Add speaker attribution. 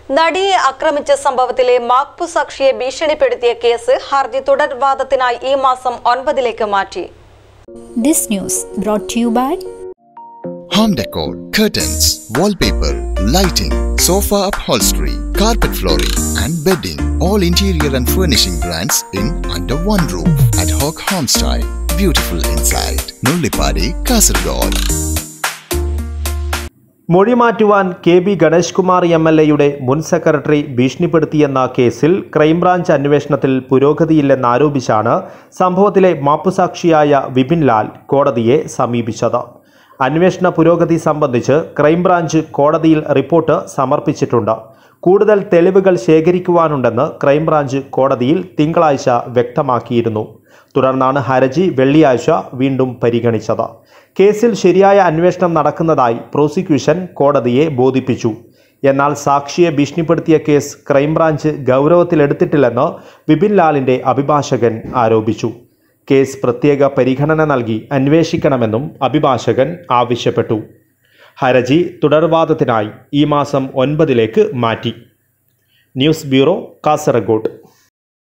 Speaker 1: നടിയെ ആക്രമിച്ച സംഭവത്തിലെ മാക്പു സാക്ഷിയെ ഭീഷണിപ്പെടുത്തിയ കേസ് ഹർജി തുടർവാദത്തിനായി ഈ മാസം ഒൻപതിലേക്ക് മാറ്റി
Speaker 2: This news brought to you by
Speaker 3: Home decor, curtains, wallpaper, lighting, sofa upholstery, carpet flooring, and bedding. All interior and furnishing brands in under one roof. Ad hoc home style. Beautiful inside. Nullipadi, Kasargod.
Speaker 4: മൊഴി മാറ്റുവാൻ K B Ganesh Kumar M L എയുടെ മുൻ secretary ഭീഷണിപ്പെടുത്തിയെന്ന കേസിൽ crime branch അന്വേഷണത്തിൽ പുരോഗതിയില്ലെന്നാരോപിച്ചാണ് സംഭവത്തിലെ മാപ്പുസാക്ഷിയായ വിപിൻ ലാൽ കോടതിയെ സമീപിച്ചത് അന്വേഷണ പുരോഗതി സംബന്ധിച്ച് ക്രൈംബ്രാഞ്ച് കോടതിയിൽ റിപ്പോർട്ട് സമർപ്പിച്ചിട്ടുണ്ട് കൂടുതൽ തെളിവുകൾ ശേഖരിക്കുവാനുണ്ടെന്ന് ക്രൈംബ്രാഞ്ച് കോടതിയിൽ തിങ്കളാഴ്ച വ്യക്തമാക്കിയിരുന്നു തുടർന്നാണ് ഹർജി വെള്ളിയാഴ്ച വീണ്ടും പരിഗണിച്ചത് കേസിൽ ശരിയായ അന്വേഷണം നടക്കുന്നതായി പ്രോസിക്യൂഷൻ കോടതിയെ ബോധിപ്പിച്ചു എന്നാൽ സാക്ഷിയെ ഭീഷണിപ്പെടുത്തിയ കേസ് ക്രൈംബ്രാഞ്ച് ഗൗരവത്തിലെടുത്തിട്ടില്ലെന്ന് വിപിൻ ലാലിൻ്റെ അഭിഭാഷകൻ ആരോപിച്ചു കേസ് പ്രത്യേക പരിഗണന നൽകി അന്വേഷിക്കണമെന്നും അഭിഭാഷകൻ ആവശ്യപ്പെട്ടു ഹർജി തുടർവാദത്തിനായി ഈ മാസം ഒൻപതിലേക്ക് മാറ്റി ന്യൂസ് ബ്യൂറോ കാസർഗോഡ്